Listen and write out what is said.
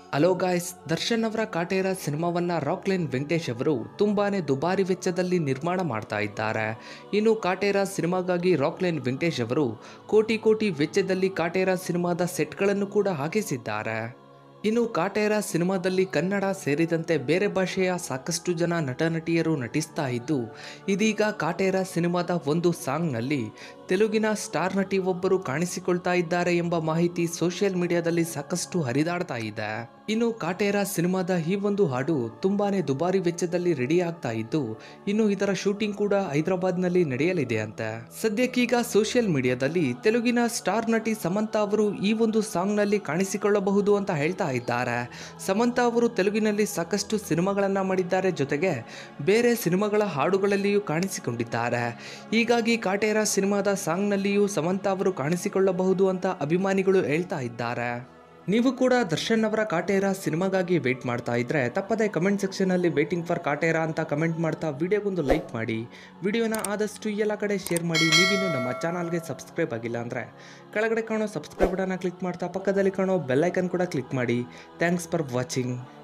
hello guys Darshan ಅವರ ಕಾಟೇರ ಸಿನಿಮಾವನ್ನ ರಾಕ್ಲೈನ್ ವೆಂಕಟೇಶ್ ಅವರು ತುಂಬಾನೇ ದುಬಾರಿ ವೆಚ್ಚದಲ್ಲಿ ನಿರ್ಮಾಣ ಮಾಡ್ತಾ ಇದ್ದಾರೆ ಇನ್ನು ಕಾಟೇರ ಸಿನಿಮಾಗಾಗಿ ರಾಕ್ಲೈನ್ ವೆಂಕಟೇಶ್ ಅವರು ಕೋಟಿ ಕೋಟಿ ವೆಚ್ಚದಲ್ಲಿ ಕಾಟೇರ ಸಿನಿಮಾದ ಸೆಟ್ಗಳನ್ನು ಕೂಡ ಹಾಕಿಸಿದ್ದಾರೆ ಇನ್ನು ಕಾಟೇರ ಸಿನಿಮಾದಲ್ಲಿ ಕನ್ನಡ ಸೇರಿದಂತೆ ಬೇರೆ ಭಾಷೆಯ ಸಾಕಷ್ಟು ಜನ ನಟ ನಟಿಯರು ನಟಿಸ್ತಾ ಇದ್ದು ಇದೀಗ ಕಾಟೇರ ಸಿನಿಮಾದ ಒಂದು ಸಾಂಗ್ನಲ್ಲಿ ತೆಲುಗಿನ ಸ್ಟಾರ್ ನಟಿ ಒಬ್ಬರು ಕಾಣಿಸಿಕೊಳ್ತಾ ಇದ್ದಾರೆ ಎಂಬ ಮಾಹಿತಿ ಸೋಷಿಯಲ್ ಮೀಡಿಯಾದಲ್ಲಿ ಸಾಕಷ್ಟು ಹರಿದಾಡ್ತಾ ಇದೆ ಇನ್ನು ಕಾಟೇರ ಸಿನಿಮಾದ ಈ ಒಂದು ಹಾಡು ತುಂಬಾನೇ ದುಬಾರಿ ವೆಚ್ಚದಲ್ಲಿ ರೆಡಿ ಆಗ್ತಾ ಇದ್ದು ಇನ್ನು ಇದರ ಶೂಟಿಂಗ್ ಕೂಡ ಹೈದರಾಬಾದ್ನಲ್ಲಿ ನಡೆಯಲಿದೆ ಅಂತೆ ಸದ್ಯಕ್ಕೀಗ ಸೋಷಿಯಲ್ ಮೀಡಿಯಾದಲ್ಲಿ ತೆಲುಗಿನ ಸ್ಟಾರ್ ನಟಿ ಸಮಂತ ಅವರು ಈ ಒಂದು ಸಾಂಗ್ನಲ್ಲಿ ಕಾಣಿಸಿಕೊಳ್ಳಬಹುದು ಅಂತ ಹೇಳ್ತಾ ಇದ್ದಾರೆ ಸಮಂತ ಅವರು ತೆಲುಗಿನಲ್ಲಿ ಸಾಕಷ್ಟು ಸಿನಿಮಾಗಳನ್ನ ಮಾಡಿದ್ದಾರೆ ಜೊತೆಗೆ ಬೇರೆ ಸಿನಿಮಾಗಳ ಹಾಡುಗಳಲ್ಲಿಯೂ ಕಾಣಿಸಿಕೊಂಡಿದ್ದಾರೆ ಹೀಗಾಗಿ ಕಾಟೇರ ಸಿನಿಮಾದ ಸಾಂಗ್ನಲ್ಲಿಯೂ ಸಮಂತ ಅವರು ಕಾಣಿಸಿಕೊಳ್ಳಬಹುದು ಅಂತ ಅಭಿಮಾನಿಗಳು ಹೇಳ್ತಾ ಇದ್ದಾರೆ ನೀವು ಕೂಡ ದರ್ಶನ್ ಅವರ ಕಾಟೇರ ಸಿನಿಮಾಗಾಗಿ ವೇಟ್ ಮಾಡ್ತಾ ಇದ್ರೆ ತಪ್ಪದೆ ಕಮೆಂಟ್ ಸೆಕ್ಷನಲ್ಲಿ ವೇಟಿಂಗ್ ಫಾರ್ ಕಾಟೇರ ಅಂತ ಕಮೆಂಟ್ ಮಾಡ್ತಾ ವಿಡಿಯೋಗೊಂದು ಲೈಕ್ ಮಾಡಿ ವಿಡಿಯೋನ ಆದಷ್ಟು ಎಲ್ಲ ಕಡೆ ಶೇರ್ ಮಾಡಿ ನೀವಿನ್ನು ನಮ್ಮ ಚಾನಲ್ಗೆ ಸಬ್ಸ್ಕ್ರೈಬ್ ಆಗಿಲ್ಲ ಅಂದರೆ ಕೆಳಗಡೆ ಕಾಣೋ ಸಬ್ಸ್ಕ್ರೈಬ್ ಬಟನ್ನ ಕ್ಲಿಕ್ ಮಾಡ್ತಾ ಪಕ್ಕದಲ್ಲಿ ಕಾಣೋ ಬೆಲ್ಲೈಕನ್ ಕೂಡ ಕ್ಲಿಕ್ ಮಾಡಿ ಥ್ಯಾಂಕ್ಸ್ ಫಾರ್ ವಾಚಿಂಗ್